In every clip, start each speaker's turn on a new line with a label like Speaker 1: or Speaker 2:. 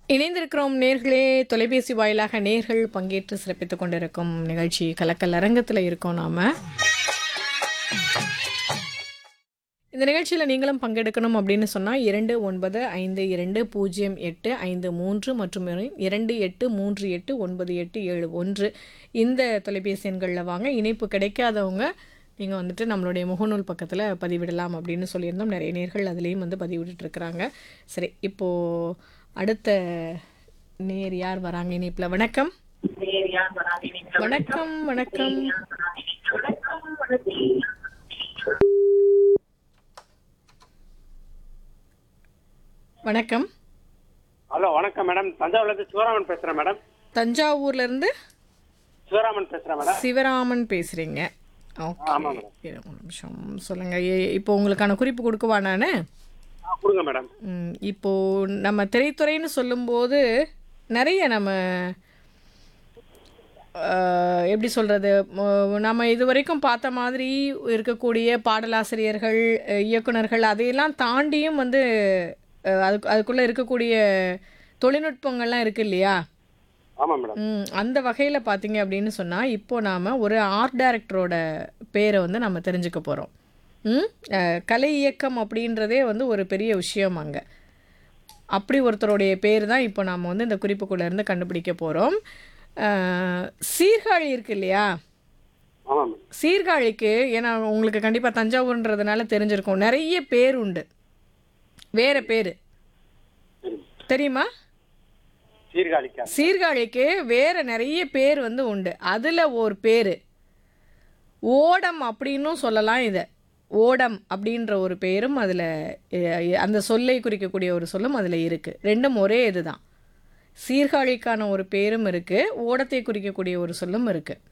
Speaker 1: இணைந்திருக்கிறோம் நேர்களே தொலைபேசி வாயிலாக நேர்கள் பங்கேற்று சிறப்பித்துக் கொண்டிருக்கும் நிகழ்ச்சி கலக்கல் அரங்கத்தில் இருக்கோம் நாம இந்த நிகழ்ச்சியில் நீங்களும் பங்கெடுக்கணும் அப்படின்னு சொன்னால் இரண்டு ஒன்பது ஐந்து இரண்டு பூஜ்ஜியம் எட்டு ஐந்து மூன்று மற்றும் இரண்டு எட்டு மூன்று எட்டு ஒன்பது எட்டு ஏழு ஒன்று இந்த தொலைபேசி எண்களில் வாங்க இணைப்பு கிடைக்காதவங்க நீங்கள் வந்துட்டு நம்மளுடைய முகநூல் பக்கத்தில் பதிவிடலாம் அப்படின்னு சொல்லியிருந்தோம் நிறைய நேர்கள் அதுலேயும் வந்து பதிவிட்டுட்டு இருக்கிறாங்க சரி இப்போது அடுத்த நேர் யார் வராங்க இணைப்பில் வணக்கம் வணக்கம் வணக்கம் வணக்கம்
Speaker 2: ஹலோ வணக்கம் மேடம் தஞ்சாவூர்லேருந்து சிவராமன் பேசுகிறேன் மேடம்
Speaker 1: தஞ்சாவூர்ல இருந்து
Speaker 2: சிவராமன் பேசுகிறேன் மேடம்
Speaker 1: சிவராமன் பேசுறீங்க ஓகே
Speaker 2: ஆமாம் மேடம்.
Speaker 1: இரு, ஒரு நிமிஷம் சொல்லுங்க ஏ- இப்போ உங்களுக்கான குறிப்பு கொடுக்கவா நான்
Speaker 2: ஆ, கொடுங்க மேடம்
Speaker 1: இப்போ நம்ம திரைத்துறைன்னு சொல்லும்போது நிறைய நம்ம ஆஹ், எப்படி சொல்கிறது நம்ம இது வரைக்கும் பார்த்த மாதிரி இருக்கக்கூடிய பாடலாசிரியர்கள் அஹ், இயக்குனர்கள் அதையெல்லாம் தாண்டியும் வந்து அஹ், அதுக்கு அதுக்குள்ளே இருக்கக்கூடிய தொழில்நுட்பங்கள்லாம் இருக்கு இல்லையா
Speaker 2: ஆமாம் மேடம்
Speaker 1: ம், அந்த வகையில் பார்த்தீங்க அப்படின்னு சொன்னால் இப்போ நாம் ஒரு ஆர்ட் டைரக்டரோட பேரை வந்து நம்ம தெரிஞ்சுக்க போகிறோம் ம் அஹ், கலை இயக்கம் அப்படின்றதே வந்து ஒரு பெரிய விஷயம் அங்கே அப்படி ஒருத்தருடைய பேர் தான் இப்போ நாம் வந்து இந்த குறிப்புக்குள்ளே இருந்து கண்டுபிடிக்க போகிறோம் சீர்காழி இருக்கு இல்லையா
Speaker 2: ஆமாம் மேடம்
Speaker 1: சீர்காழிக்கு ஏன்னா உங்களுக்கு கண்டிப்பாக தஞ்சாவூர்ன்றதுனால தெரிஞ்சிருக்கும் நிறைய பேர் உண்டு வேறு பேர்
Speaker 2: சரி
Speaker 1: தெரியுமா
Speaker 2: சீர்காழிக்கா
Speaker 1: சீர்காழிக்கு வேற நிறைய பேர் வந்து உண்டு அதில் ஒரு பேர் ஓடம் அப்படின்னும் சொல்லலாம் இதை ஓடம் அப்படின்ற ஒரு பேரும் அதில் அந்த சொல்லை குறிக்கக்கூடிய ஒரு சொல்லும் அதில் இருக்குது ரெண்டும் ஒரே இதுதான் சீர்காழிக்கான ஒரு பேரும் இருக்குது ஓடத்தை குறிக்கக்கூடிய ஒரு சொல்லும் இருக்குது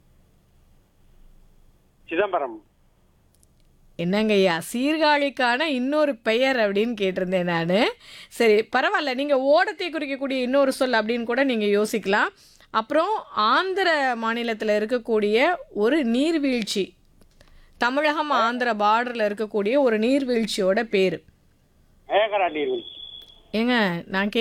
Speaker 2: சிதம்பரம்
Speaker 1: என்னங்க ஐயா சீர்காழிக்கான இன்னொரு பெயர் அப்படின்னு கேட்டிருந்தேன் நான் சரி பரவாயில்ல நீங்கள் ஓடத்தை குறிக்கக்கூடிய இன்னொரு சொல் அப்படின்னு கூட நீங்கள் யோசிக்கலாம் அப்புறம் ஆந்திர மாநிலத்தில் இருக்கக்கூடிய ஒரு நீர்வீழ்ச்சி தமிழகம் ஆந்திர பார்டரில் இருக்கக்கூடிய ஒரு நீர்வீழ்ச்சியோட பேர்
Speaker 2: மேகரா நீர்வீழ்ச்சி
Speaker 1: ஏங்க நான் கே